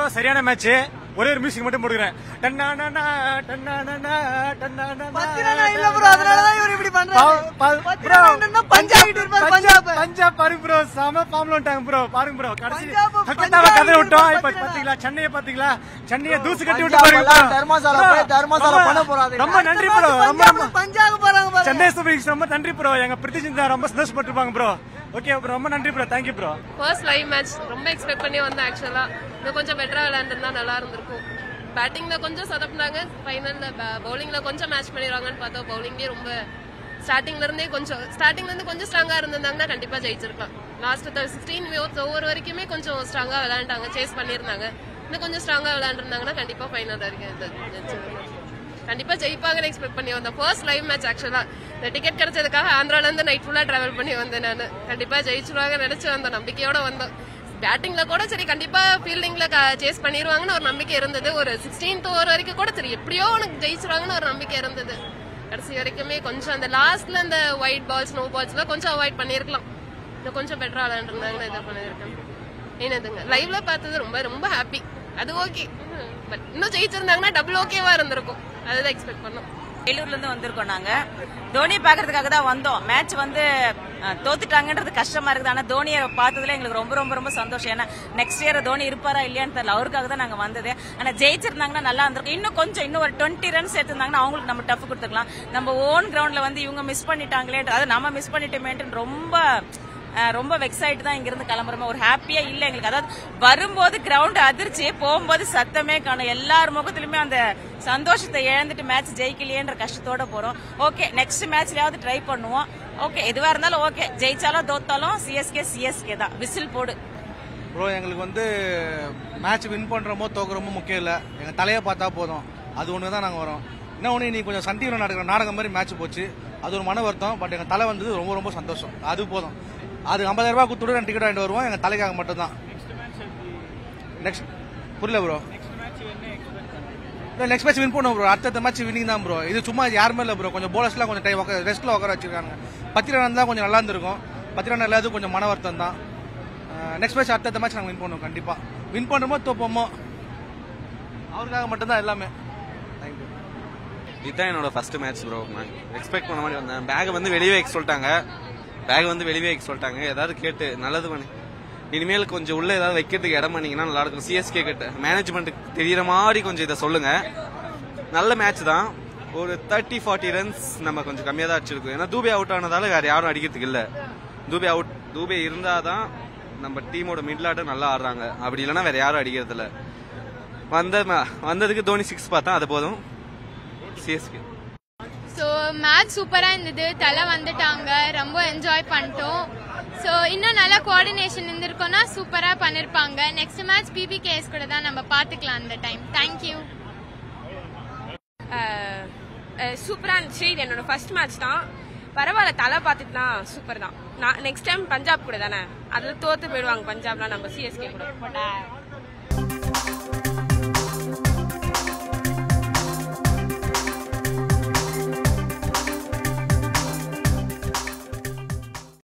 சரியான மேட்ச் ஒரே ஒரு மியூசிக் மட்டும் போடுறேன் டன்னானா, டன்னானா, டன்னானா. பத்து ரன்னா இல்ல bro, அதனாலதான் இவரு இப்படி பண்றாரு. பா- பா- பத்து bro, ரன் என்னன்னா பஞ்சாப் இருப்பாரு, பஞ்சாப் பஞ்சாப். பஞ்சாப் பாருங்க ப்ரோ செம ஃபார்ம்ல வந்துட்டாங்க ப்ரோ பாருங்க ப்ரோ கடைசி பஞ்சாப், கல்கத்தாவை பஞ்சாப் கதற விட்டோம் இருப்பாரு, இப்ப பத்து பாத்தீங்களா சென்னையை பாத்தீங்களா சென்னையை தூசு கட்டி விட்டு பஞ்சாப் பாருங்க எல்லாம் bro. தர்மசாலா bro, போய் தர்மசாலா ரொம்ப- பண்ண போறாரு. ரொம்ப நன்றி ப்ரோ ரொம்ப ரொம்ப பஞ்சாப் பஞ்சாப் போறாங்க பாருங்க. சென்னை சூப்பர் கிங்ஸ் ரொம்ப நன்றி ப்ரோ எங்க பிரித்தி சிந்தா ரொம்ப சந்தோஷப்பட்டிருப்பாங்க ப்ரோ ஓகே ப்ரோ ரொம்ப நன்றி bro thank you bro first live match ரொம்ப எக்ஸ்பெக்ட் பண்ணி வந்தேன் ஆக்சுவலா இன்னும் கொஞ்சம் பெட்டரா விளையாண்டுருந்தா நல்லா இருந்திருக்கும் பேட்டிங்ல கொஞ்சம் சொதப்பினாங்க ஃபைனல்ல பவுலிங்ல கொஞ்சம் மேட்ச் பண்ணிடுவாங்கன்னு பார்த்தோம் பவுலிங்கே ரொம்ப ஸ்டார்டிங்ல இருந்தே கொஞ்சம் ஸ்டார்டிங்ல இருந்து கொஞ்சம் ஸ்ட்ராங்கா இருந்திருந்தாங்கன்னா கண்டிப்பா ஜெயிச்சிருக்கலாம் லாஸ்ட் சிக்ஸ்டீன் ஓவர் வரைக்குமே கொஞ்சம் ஸ்ட்ராங்கா விளையாண்டாங்க சேஸ் பண்ணியிருந்தாங்க இன்னும் கொஞ்சம் ஸ்ட்ராங்கா விளையாண்டுருந்தாங்கன்னா கண்டிப்பா ஃபைனல் வரைக்கும் இது ஜெயிச்சிருக்கலாம். கண்டிப்பா ஜெயிப்பாங்கன்னு எக்ஸ்பெக்ட் பண்ணி வந்தேன் ஃபர்ஸ்ட் லைவ் மேட்ச் ஆக்சுவலா இந்த டிக்கெட் கிடைச்சதுக்காக ஆந்திரால இருந்து நைட் ஃபுல்லா டிராவல் பண்ணி வந்தேன் நான் கண்டிப்பா ஜெயிச்சிருவாங்க நினைச்சு வந்தேன் நம்பிக்கையோட வந்தோம் பேட்டிங்ல கூட சரி கண்டிப்பா ஃபீல்டிங்ல சேஸ் பண்ணிடுவாங்கன்னு ஒரு நம்பிக்கை இருந்தது ஒரு சிக்ஸ்டீன்த் ஓவர் வரைக்கும் கூட சரி எப்படியோ உனக்கு ஜெயிச்சிருவாங்கன்னு ஒரு நம்பிக்கை இருந்தது கடைசி வரைக்குமே கொஞ்சம் அந்த லாஸ்ட்ல அந்த ஒயிட் பால்ஸ் நோ பால்ஸ்ல கொஞ்சம் அவாய்ட் பண்ணிருக்கலாம் இன்னும் கொஞ்சம் பெட்டரா விளையாண்டுருந்தாங்கன்னு இது பண்ணிருக்கேன் என்னதுங்க லைவ்ல பார்த்தது ரொம்ப ரொம்ப ஹாப்பி அது ஓகே பட் இன்னும் ஜெயிச்சிருந்தாங்கன்னா டபுள் ஓகேவா இருந்திருக்கும் அதுதான் எக்ஸ்பெக்ட் பண்ணோம் வேலூர்ல இருந்து வந்திருக்கோம் நாங்க தோனி பாக்குறதுக்காக தான் வந்தோம் மேட்ச் வந்து அஹ், தோத்துட்டாங்கன்றது கஷ்டமா இருக்குது ஆனா தோனியை பார்த்ததுல எங்களுக்கு ரொம்ப ரொம்ப ரொம்ப சந்தோஷம் ஏன்னா நெக்ஸ்ட் இயர் தோனி இருப்பாரா இல்லையான்னு தெரியல அவருக்காக தான் நாங்க வந்தது ஆனா ஜெயிச்சிருந்தாங்கன்னா நல்லா இருந்திருக்கும் இன்னும் கொஞ்சம் இன்னும் ஒரு டுவெண்ட்டி ரன்ஸ் எடுத்திருந்தாங்கன்னா அவங்களுக்கு நம்ம டஃப் கொடுத்துக்கலாம் நம்ம ஓன் கிரவுண்ட்ல வந்து இவங்க மிஸ் பண்ணிட்டாங்களே அது நம்ம மிஸ் பண்ணிட்டோமேன்ட்டு ரொம்ப அஹ் ரொம்ப வெக்ஸ் ஆயிட்டு தான் இங்கிருந்து கிளம்புறோம் ஒரு ஹாப்பியா இல்ல எங்களுக்கு அதாவது வரும்போது கிரவுண்ட் அதிர்ச்சி போகும்போது சத்தமே காணும் எல்லார் முகத்திலுமே அந்த சந்தோஷத்தை இழந்துட்டு மேட்ச் ஜெயிக்கலையேன்ற கஷ்டத்தோட போறோம் ஓகே நெக்ஸ்ட் மேட்ச்லயாவது ட்ரை பண்ணுவோம் ஓகே எதுவா இருந்தாலும் ஓகே ஜெயிச்சாலும் தோத்தாலும் சிஎஸ்கே சிஎஸ்கே தான் விசில் போடு ப்ரோ எங்களுக்கு வந்து மேட்ச் வின் பண்றோமோ தோக்குறோமோ முக்கியம் இல்லை எங்க தலையை பார்த்தா போதும் அது ஒன்று தான் நாங்கள் வரோம் இன்னும் ஒன்று இன்னைக்கு கொஞ்சம் சன் டிவியில் நடக்கிற நாடகம் மாதிரி மேட்ச் போச்சு அது ஒரு மன வருத்தம் பட் எங்க தலை வந்தது ரொம்ப ரொம்ப சந்தோஷம் அது போதும் அது 50000 ரூபாய் கொடுத்துட்டு நான் டிக்கெட் வாங்கிட்டு வருவோம் எங்க தலைக்காக மட்டும்தான் நெக்ஸ்ட் புரியல ப்ரோ நெக்ஸ்ட் மேட்ச் வின் பண்ணுவோம் ப்ரோ அடுத்த மேட்ச் வின்னிங் தான் ப்ரோ இது சும்மா யாருமே இல்லை ப்ரோ கொஞ்சம் போலர்ஸ்லாம் கொஞ்சம் டைம் ரெஸ்ட்ல உட்கார வச்சிருக்காங்க பத்து ரன் தான் கொஞ்சம் நல்லா இருந்திருக்கும் பத்து ரன் இல்லாத கொஞ்சம் மன வருத்தம் தான் நெக்ஸ்ட் மேட்ச் அடுத்த மேட்ச் நாங்கள் வின் பண்ணுவோம் கண்டிப்பா வின் பண்ணுமோ தோப்போமோ அவருக்காக மட்டும்தான் எல்லாமே தேங்க்யூ இதுதான் என்னோட ஃபர்ஸ்ட் மேட்ச் ப்ரோ நான் எக்ஸ்பெக்ட் பண்ண மாதிரி வந்தேன் பேக் வந்து வெளியே வைக்க சொல்லிட்டாங்க பேக் வந்து வெளியே வைக்க சொல்லிட்டாங்க ஏதாவது கேட்டு நல்லது பண்ணி இனிமேல் கொஞ்சம் உள்ள ஏதாவது வைக்கிறதுக்கு இடம் பண்ணீங்கன்னா நல்லா இருக்கும் சிஎஸ்கே கிட்ட மேனேஜ்மெண்ட்டுக்கு தெரியற மாதிரி கொஞ்சம் இதை சொல்லுங்க நல்ல மேட்ச் தான் ஒரு தேர்ட்டி ஃபார்ட்டி ரன்ஸ் நம்ம கொஞ்சம் கம்மியாக தான் அடிச்சிருக்கோம் ஏன்னா தூபே அவுட் ஆனதால வேற யாரும் அடிக்கிறதுக்கு இல்லை தூபே அவுட் தூபே இருந்தாதான் நம்ம டீமோட மிடில் ஆட்டம் நல்லா ஆடுறாங்க அப்படி இல்லைன்னா வேற யாரும் அடிக்கிறது இல்ல வந்த ம- வந்ததுக்கு தோனி சிக்ஸ் பார்த்தா அது போதும் சிஎஸ்கே ஸோ மேட்ச் சூப்பராக இருந்தது தலை வந்துட்டாங்க ரொம்ப என்ஜாய் பண்ணிட்டோம் ஸோ இன்னும் நல்லா கோஆர்டினேஷன் இருந்திருக்கோன்னா சூப்பராக பண்ணியிருப்பாங்க நெக்ஸ்ட் மேட்ச் பிபிகேஎஸ் கூட தான் நம்ம பார்த்துக்கலாம் அந்த டைம் தேங்க்யூ சூப்பரா இருந்துச்சு இது என்னோட ஃபர்ஸ்ட் மேட்ச் தான் பரவாயில்ல தலை பார்த்துட்டுலாம் சூப்பர் தான் நான் நெக்ஸ்ட் டைம் பஞ்சாப் கூட தானே அதில் தோத்து போயிடுவாங்க பஞ்சாப்லாம் நம்ம சிஎஸ்கே கூட